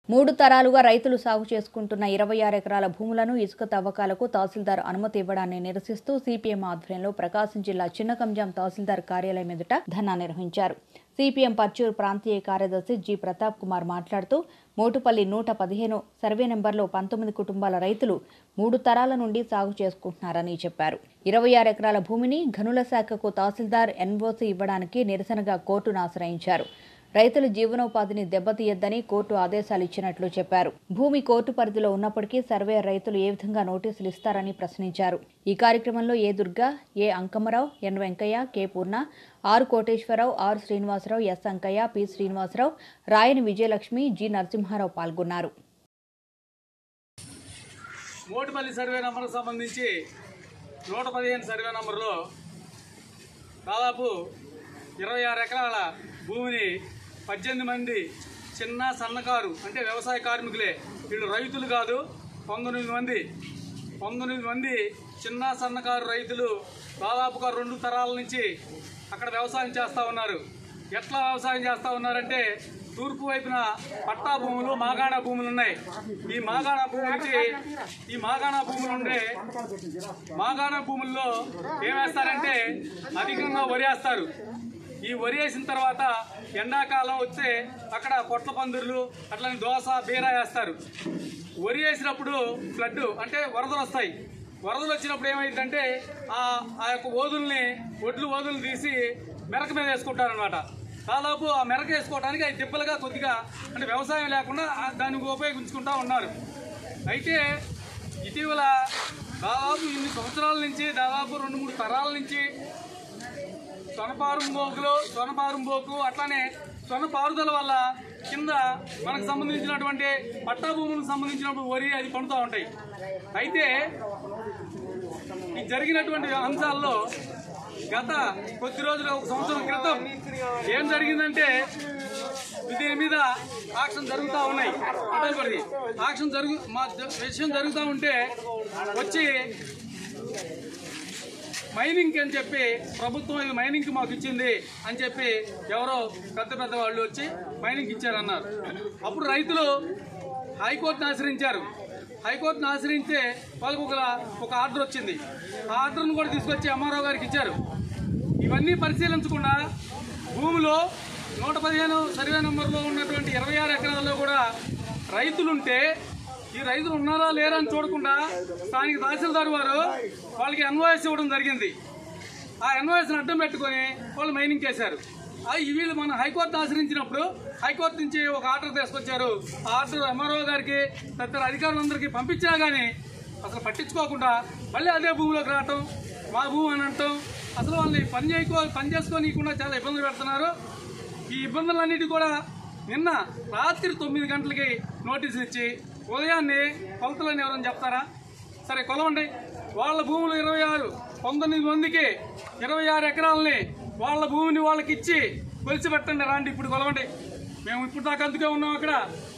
మూడు తరాలుగా రైతులు సాగు చేసుకుంటున్న ఇరవై ఆరు ఎకరాల భూములను ఇసుక తవ్వకాలకు తహసీల్దార్ అనుమతి ఇవ్వడాన్ని నిరసిస్తూ సిపిఎం ఆధ్వర్యంలో ప్రకాశం జిల్లా చిన్నకంజాం తహసీల్దార్ కార్యాలయం ఎదుట ధర్నా నిర్వహించారు సిపిఎం పర్చూరు ప్రాంతీయ కార్యదర్శి జి ప్రతాప్ కుమార్ మాట్లాడుతూ మోటుపల్లి నూట పదిహేను సర్వే నెంబర్లో పంతొమ్మిది కుటుంబాల రైతులు మూడు తరాల నుండి సాగు చేసుకుంటున్నారని చెప్పారు ఇరవై ఆరు ఎకరాల భూమిని గనుల శాఖకు తహసీల్దార్ ఎన్ఓసి ఇవ్వడానికి నిరసనగా కోర్టును ఆశ్రయించారు రైతుల జీవనోపాధిని దెబ్బతీయొద్దని కోర్టు ఆదేశాలు ఇచ్చినట్లు చెప్పారు భూమి కోర్టు పరిధిలో ఉన్నప్పటికీ సర్వే రైతులు ఏ విధంగా నోటీసులు ఇస్తారని ప్రశ్నించారు ఈ కార్యక్రమంలో A Durga A Ankammarao N Venkayya K Purna R Koteswararao R Srinivasarao S Ankayya P Srinivasarao Rayani Vijayalakshmi G Narasimha Rao పాల్గొన్నారు మోటుపల్లి సర్వే నంబర్కు సంబంధించి నూట పదిహేను సర్వే నంబర్లో దాదాపు ఇరవై ఆరు ఎకరాల భూమిని పద్దెనిమిది మంది చిన్న సన్నకారు అంటే వ్యవసాయ కార్మికులే వీళ్ళు రైతులు కాదు పంతొమ్మిది మంది పంతొమ్మిది మంది చిన్న సన్నకారు రైతులు దాదాపుగా రెండు తరాల నుంచి అక్కడ వ్యవసాయం చేస్తూ ఉన్నారు ఎట్లా వ్యవసాయం చేస్తూ ఉన్నారంటే తూర్పు వైపున పట్టా భూములు మాగాణ భూములు ఉన్నాయి ఈ మాగాణ భూములకి ఈ మాగాణ భూములు ఉండే మాగాణ భూముల్లో ఏం వేస్తారంటే అధికంగా వరి వేస్తారు ఈ వరి వేసిన తర్వాత ఎండాకాలం వస్తే అక్కడ పొట్ల పందిర్లు అట్లని దోస బీర వేస్తారు వరి వేసినప్పుడు ఫ్లడ్ అంటే వరదలు వస్తాయి వరదలు వచ్చినప్పుడు ఏమైందంటే ఆ ఆ యొక్క ఓదుల్ని ఒడ్లు ఓదులు తీసి మెరక మీద వేసుకుంటారనమాట దాదాపు ఆ మెరక వేసుకోవడానికి అవి దిబ్బలుగా కొద్దిగా అంటే వ్యవసాయం లేకుండా ఆ దానికి ఉపయోగించుకుంటా ఉన్నారు అయితే ఇటీవల దాదాపు ఇన్ని సంవత్సరాల నుంచి దాదాపు రెండు మూడు తరాల నుంచి సొనపారం బోకులు సొనపారం బోకు అట్లానే సొన పారుదల వల్ల కింద మనకు సంబంధించినటువంటి పట్టా భూములకు సంబంధించినటువంటి వరి అది పండుతూ ఉంటాయి అయితే ఈ జరిగినటువంటి అంశాల్లో గత కొద్ది రోజులు ఒక సంవత్సరం క్రితం ఏం జరిగిందంటే దీని మీద ఆక్షన్ జరుగుతూ ఉన్నాయి అటల్పడిది ఆక్షన్ జరుగు మా జ- విషయం జరుగుతూ ఉంటే వచ్చి మైనింగ్ అని చెప్పి ప్రభుత్వం ఇది మైనింగ్ మాకు ఇచ్చింది అని చెప్పి ఎవరో పెద్ద పెద్ద వాళ్ళు వచ్చి మైనింగ్ ఇచ్చారన్నారు అప్పుడు రైతులు హైకోర్టును ఆశ్రయించారు హైకోర్టును ఆశ్రయించే వాళ్ళకు ఒక ఒక ఆర్డర్ వచ్చింది ఆ ఆర్డర్ను కూడా తీసుకొచ్చి అమ్మారావు గారికి ఇచ్చారు ఇవన్నీ పరిశీలించకుండా భూమిలో నూట పదిహేను సర్వే నెంబర్లో ఉన్నటువంటి ఇరవై ఆరు ఎకరాల్లో కూడా రైతులుంటే ఈ రైతులు ఉన్నారా లేరా అని చూడకుండా స్థానిక తహసీల్దార్ వారు వాళ్ళకి ఎన్ఓఎస్ ఇవ్వడం జరిగింది ఆ ఎన్ఓఎస్ని అడ్డం పెట్టుకొని వాళ్ళు మైనింగ్ చేశారు ఆ ఈ వీళ్ళు మన హైకోర్టు ఆశ్రయించినప్పుడు హైకోర్టు నుంచి ఒక ఆర్డర్ తీసుకొచ్చారు ఆ ఆర్డర్ ఎంఆర్ఓ గారికి తదితర అధికారులందరికీ పంపించినా కానీ అసలు పట్టించుకోకుండా మళ్ళీ అదే భూమిలోకి రావటం మా భూమి అని అంటాం అసలు వాళ్ళని పని చేయకో పని చేసుకోనీయకుండా చాలా ఇబ్బందులు పెడుతున్నారు ఈ ఇబ్బందులన్నిటి కూడా నిన్న రాత్రి తొమ్మిది గంటలకి నోటీసులు ఇచ్చి ఉదయాన్నే కొలతలని ఎవరైనా చెప్తారా సరే కొలవండి వాళ్ళ భూములు ఇరవై ఆరు పంతొమ్మిది మందికి ఇరవై ఆరు ఎకరాలని వాళ్ళ భూమిని వాళ్ళకి ఇచ్చి కొలిసి పెట్టండి రాండి ఇప్పుడు కొలవండి మేము ఇప్పుడు దాకా అందుకే ఉన్నాం అక్కడ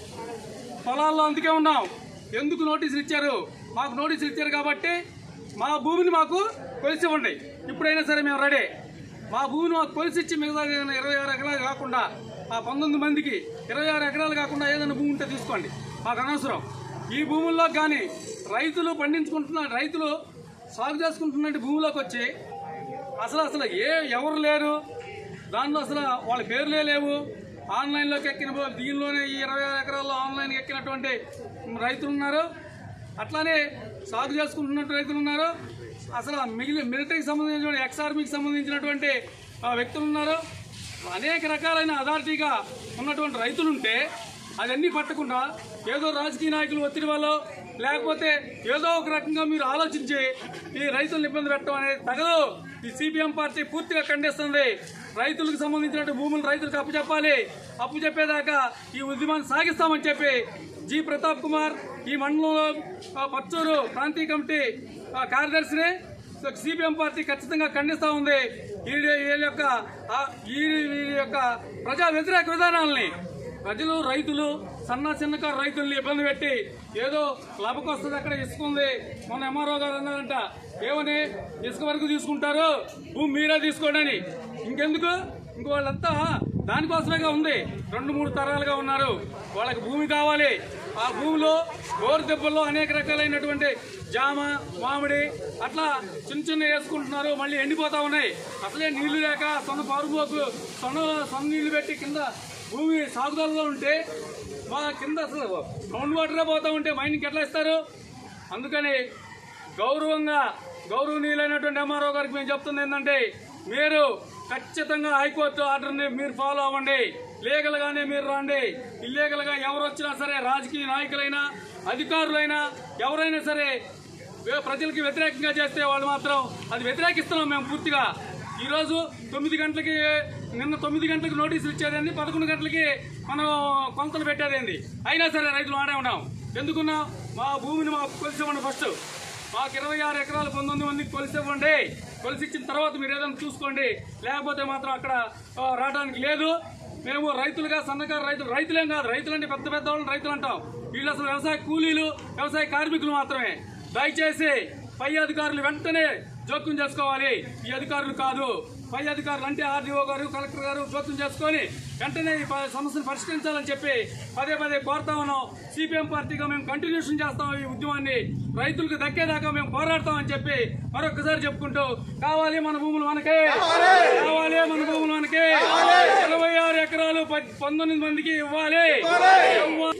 పొలాల్లో అందుకే ఉన్నాం ఎందుకు నోటీసులు ఇచ్చారు మాకు నోటీసులు ఇచ్చారు కాబట్టి మా భూమిని మాకు కొలిసి ఇవ్వండి ఇప్పుడైనా సరే మేము రెడీ మా భూమిని మాకు కొలిసి ఇచ్చి మిగతా ఏదైనా ఇరవై ఆరు ఎకరాలు కాకుండా ఆ పంతొమ్మిది మందికి ఇరవై ఆరు ఎకరాలు కాకుండా ఏదైనా భూమి ఉంటే తీసుకోండి మాకు అనవసరం ఈ భూముల్లో కానీ రైతులు పండించుకుంటున్న రైతులు సాగు చేసుకుంటున్న భూమిలోకి వచ్చి అసలు అసలు ఏ ఎవరు లేరు దాంట్లో అసలు వాళ్ళ పేర్లే లేవు ఆన్లైన్లోకి ఎక్కిన బో- దీనిలోనే ఈ ఇరవై ఆరు ఎకరాల్లో ఆన్లైన్ ఎక్కినటువంటి రైతులు ఉన్నారు అట్లానే సాగు చేసుకుంటున్నట్టు రైతులు ఉన్నారు అసలు ఆ మిగిలిన మిలిటరీకి సంబంధించిన ఎక్స్ ఆర్మీకి సంబంధించినటువంటి ఆ, వ్యక్తులు ఉన్నారు అనేక రకాలైన అథారిటీగా ఉన్నటువంటి రైతులు ఉంటే అదన్నీ పట్టకుండా ఏదో రాజకీయ నాయకులు ఒత్తిడి వల్ల లేకపోతే ఏదో ఒక రకంగా మీరు ఆలోచించి ఈ రైతులను ఇబ్బంది పెట్టడం అనేది తగదు ఈ సిపిఎం పార్టీ పూర్తిగా ఖండిస్తుంది రైతులకు సంబంధించిన భూములు రైతులకు అప్పు చెప్పాలి అప్పు చెప్పేదాకా ఈ ఉద్యమాన్ని సాగిస్తామని చెప్పి జి ప్రతాప్ కుమార్ ఈ మండలంలో ఆ, పచ్చూరు ప్రాంతీయ కమిటీ ఆ, కార్యదర్శిని సిపిఎం పార్టీ ఖచ్చితంగా ఖండిస్తా ఉంది ఈ వీళ్ళ యొక్క ఆ, ఈ వీళ్ళ యొక్క ప్రజా వ్యతిరేక విధానాలని ప్రజలు రైతులు సన్న చిన్నకారు రైతుల్ని ఇబ్బంది పెట్టి ఏదో లభకు వస్తుంది అక్కడ ఇసుక ఉంది మొన్న ఎంఆర్ఓ గారు అన్నారంట ఏమని ఇసుక వరకు తీసుకుంటారు భూమి మీరే తీసుకోండి అని ఇంకెందుకు ఇంకో వాళ్ళంతా దానికోసమేగా ఉంది రెండు మూడు తరాలుగా ఉన్నారు వాళ్ళకి భూమి కావాలి ఆ భూమిలో బోరు దెబ్బల్లో అనేక రకాలైనటువంటి జామ మామిడి అట్లా చిన్న చిన్న వేసుకుంటున్నారు మళ్ళీ ఎండిపోతా ఉన్నాయి అసలే నీళ్లు లేక సొన్న పారుబోకు సొన్న సొన్న నీళ్లు పెట్టి కింద భూమి సాగుదలలో ఉంటే మా కింద అసలు గ్రౌండ్ వాటరే పోతా ఉంటే మైనింగ్ ఎట్లా ఇస్తారు అందుకని గౌరవంగా గౌరవనీయులైనటువంటి ఎంఆర్ఓ గారికి మేము చెప్తుంది ఏంటంటే మీరు ఖచ్చితంగా హైకోర్టు ఆర్డర్ని మీరు ఫాలో అవ్వండి లీగల్ గానే మీరు రండి ఇల్లీగల్ గా ఎవరు వచ్చినా సరే రాజకీయ నాయకులైనా అధికారులైనా ఎవరైనా సరే వే- ప్రజలకి వ్యతిరేకంగా చేస్తే వాళ్ళు మాత్రం అది వ్యతిరేకిస్తున్నాం మేము పూర్తిగా ఈ రోజు తొమ్మిది గంటలకి నిన్న తొమ్మిది గంటలకు నోటీసులు ఇచ్చేదండి పదకొండు గంటలకి మనం కొలతలు పెట్టేదేంది అయినా సరే రైతులు ఆడే ఉన్నాం ఎందుకున్నాం మా భూమిని మాకు కొలిసివ్వండి ఫస్ట్ మాకు ఇరవై ఆరు ఎకరాలు పంతొమ్మిది మందికి కొలిసివ్వండి కొలిసి ఇచ్చిన తర్వాత మీరు ఏదైనా చూసుకోండి లేకపోతే మాత్రం అక్కడ ఆ, రావడానికి లేదు మేము రైతులుగా సన్నకారు రైతులు రైతులేం కాదు రైతులంటే పెద్ద పెద్ద వాళ్ళని రైతులు అంటాం వీళ్ళు అసలు వ్యవసాయ కూలీలు వ్యవసాయ కార్మికులు మాత్రమే దయచేసి పై అధికారులు వెంటనే జోక్యం చేసుకోవాలి ఈ అధికారులు కాదు పై అధికారులు అంటే ఆర్డీఓ గారు కలెక్టర్ గారు జోక్యం చేసుకొని వెంటనే ఈ ప- సమస్యను పరిష్కరించాలని చెప్పి పదే పదే కోరుతా ఉన్నాం సిపిఎం పార్టీగా మేము కంటిన్యూషన్ చేస్తాం ఈ ఉద్యమాన్ని రైతులకు దక్కేదాకా మేము పోరాడతామని చెప్పి మరొకసారి చెప్పుకుంటూ కావాలి మన భూములు మనకే కావాలి మన భూములు మనకే ఇరవై ఆరు ఎకరాలు ప- పంతొమ్మిది మందికి ఇవ్వాలి ఇవ్వ-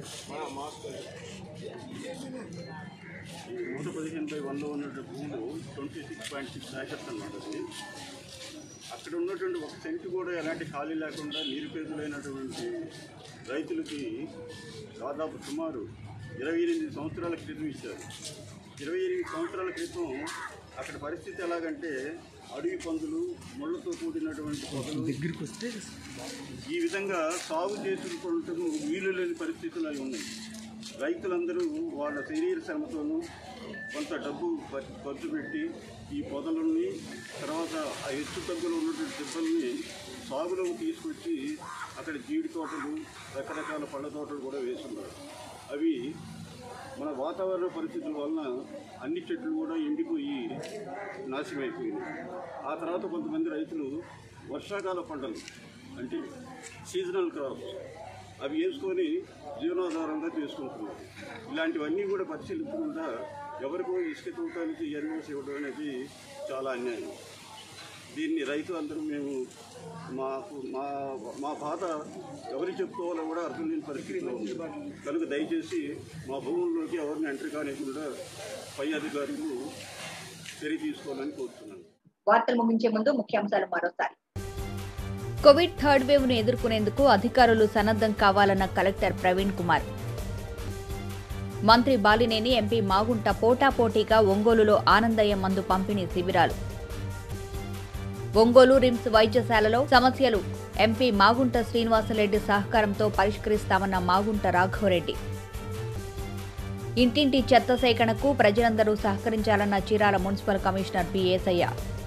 నూట పదిహేను బై వన్లో ఉన్నటువంటి భూములు twenty six point six acres అన్నమాట అది అక్కడ ఉన్నటువంటి ఒక సెంట్ కూడా ఎలాంటి ఖాళీ లేకుండా నిరుపేదలైనటువంటి రైతులకి దాదాపు సుమారు ఇరవై ఎనిమిది సంవత్సరాల క్రితం ఇచ్చారు ఇరవై ఎనిమిది సంవత్సరాల క్రితం అక్కడ పరిస్థితి ఎలాగంటే అడవి పందులు ముళ్ళతో కూడినటువంటి పొదలు దగ్గరికి వస్తే ఈ విధంగా సాగు చేసుకుంటూ వీలు లేని పరిస్థితులు అవి ఉన్నాయి రైతులందరూ వాళ్ళ శరీర శ్రమతోనూ కొంత డబ్బు ఖర్చు ఖర్చు పెట్టి ఈ పొదలని తర్వాత ఆ ఎత్తు తగ్గులు ఉన్నటువంటి దిబ్బల్ని సాగులోకి తీసుకొచ్చి అక్కడ జీడి తోటలు రకరకాల పళ్ళ తోటలు కూడా వేస్తున్నారు అవి మన వాతావరణ పరిస్థితుల వలన అన్ని చెట్లు కూడా ఎండిపోయి నాశనమైపోయినాయి ఆ తర్వాత కొంతమంది రైతులు వర్షాకాల పంటలు అంటే సీజనల్ క్రాప్స్ అవి వేసుకొని జీవనాధారంగా చేసుకుంటున్నారు ఇలాంటివన్నీ కూడా పరిశీలించకుండా ఎవరికో ఇసుక తవ్వటానికి ఎన్ఓసి ఇవ్వడం అనేది చాలా అన్యాయం దీన్ని రైతులందరూ మేము మాకు మా మా బాధ ఎవరికి చెప్పుకోవాలో కూడా అర్థం లేని పరిస్థితిలో ఉంది కనుక దయచేసి మా భూముల్లోకి ఎవరిని ఎంట్రీ కానికుండా పై అధికారులు చర్య తీసుకోవాలని కోరుతున్నాను వార్తలు ముగించే ముందు ముఖ్యాంశాలు మరోసారి కోవిడ్ థర్డ్ వేవ్ ను ఎదుర్కొనేందుకు అధికారులు సన్నద్ధం కావాలన్న కలెక్టర్ ప్రవీణ్ కుమార్ మంత్రి బాలినేని ఎంపీ మాగుంట పోటాపోటీగా ఒంగోలులో ఆనందయ్య మందు పంపిణీ శిబిరాలు ఒంగోలు రిమ్స్ వైద్యశాలలో సమస్యలు ఎంపీ మాగుంట శ్రీనివాసరెడ్డి సహకారంతో పరిష్కరిస్తామన్న మాగుంట రాఘవరెడ్డి ఇంటింటి చెత్త సేకరణకు ప్రజలందరూ సహకరించాలన్న Chirala municipal commissioner P Esayya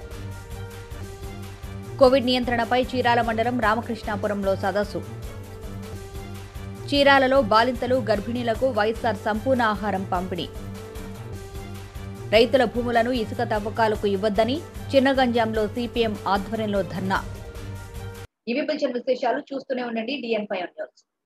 COVID నియంత్రణపై చీరాల మండలం రామకృష్ణాపురంలో సదస్సు చీరాలలో బాలింతలు గర్భిణీలకు వైఎస్ఆర్ సంపూర్ణ ఆహారం పంపిణీ రైతుల భూములను ఇసుక తవ్వకాలకు ఇవ్వొద్దని చిన్నగంజాంలో సిపిఎం ఆధ్వర్యంలో ధర్నా ఇవి పిలిచిన విశేషాలు చూస్తూనే ఉండండి డిఎన్ ఫైవ్ న్యూస్